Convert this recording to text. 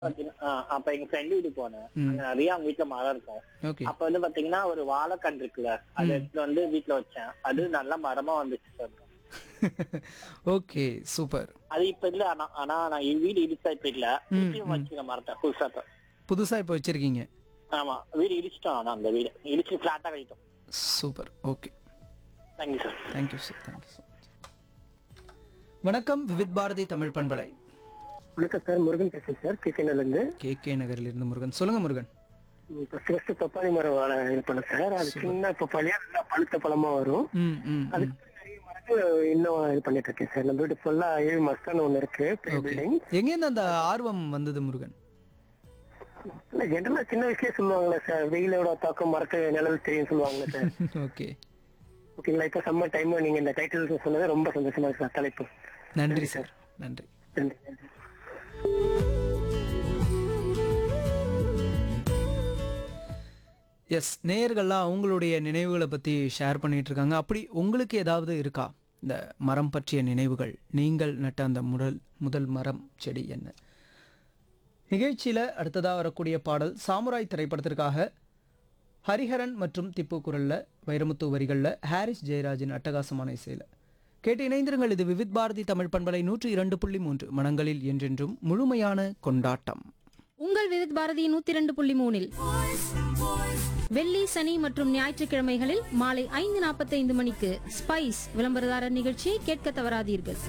பாத்தீங்கன்னா, ஆ, அப்ப எங்க ஃப்ரெண்டு வீட்டுக்கு போனேன் ம். அங்க நிறைய அவங்க வீட்டுல மரம் இருக்கும் ஓகே அப்ப வந்து பாத்தீங்கன்னா ஒரு வாழைக்கன்று இருக்குல்ல அதை ம். எடுத்துட்டு வந்து வீட்டுல வச்சேன் அது நல்ல மரமா வந்துச்சு சார் ஓகே சூப்பர் அது இப்ப இல்ல ஆனா ஆனா நான் என் வீடு இடிச்சா இப்ப இல்ல ம், திருப்பியும் வச்சுக்க மரத்தை புதுசா தான். புதுசா இப்போ வச்சிருக்கீங்க ஆமா வீடு இடிச்சிட்டோம் ஆனா அந்த வீடு இடிச்சு பிளாட்டா கழிட்டோம் super okay thank you sir thank you sir thank you so வணக்கம் விவித் பாரதி தமிழ் பண்பலை வணக்கம் சார் முருகன் பேசுறேன் சார் கிச்சன்ல இருந்து கே கே நகரில் இருந்து முருகன் சொல்லுங்க முருகன் ஃபர்ஸ்ட் ஃபர்ஸ்ட் பப்பாளி மரம் வாழ இது பண்ண சார் அது சின்ன பப்பாளியா நல்லா பழுத்த பழமா வரும் ம் ம் அது நிறைய மரங்கள் இன்னும் இது பண்ணிட்டு இருக்கேன் சார் நம்ம வீட்டு ஃபுல்லா ஏழு மஸ்தான் ஒண்ணு இருக்கு பெரிய ஓகே பில்டிங் எங்கேருந்து அந்த ஆர்வம் வந்தது முருகன் இல்ல ஜென்ரலா சின்ன வயசுலயே சொல்லுவாங்களே சார் வெயிலோட தாக்கம் மரத்து நிழல் தெரியும் சொல்லுவாங்களே சார் ஓகே ஓகேங்களா இப்ப சம்மர் டைம் நீங்க இந்த டைட்டில் சொன்னது ரொம்ப சந்தோஷமா இருக்கு சார் தலைப்பு நன்றி சார் நன்றி நன்றி நன்றி எஸ் நேயர்கள்லாம் அவங்களுடைய நினைவுகளை பற்றி ஷேர் பண்ணிட்டு இருக்காங்க அப்படி உங்களுக்கு ஏதாவது இருக்கா இந்த மரம் பற்றிய நினைவுகள் நீங்கள் நட்ட அந்த முதல் முதல் மரம் செடி என்ன நிகழ்ச்சியில் அடுத்ததாக வரக்கூடிய பாடல் சாமுராய் திரைப்படத்திற்காக ஹரிஹரன் மற்றும் திப்பு குரலில் வைரமுத்து வரிகளில் ஹாரிஸ் ஜெயராஜின் அட்டகாசமான இசையில் கேட்டு இணைந்திருங்கள் இது விவித் பாரதி தமிழ் பண்பலை நூற்று இரண்டு புள்ளி மூன்று மனங்களில் என்றென்றும் முழுமையான கொண்டாட்டம் உங்கள் விவித் பாரதி நூத்தி இரண்டு புள்ளி மூணில் வெள்ளி சனி மற்றும் ஞாயிற்றுக்கிழமைகளில் மாலை ஐந்து நாற்பத்தைந்து மணிக்கு ஸ்பைஸ் விளம்பரதாரர் நிகழ்ச்சியை கேட்க தவறாதீர்கள்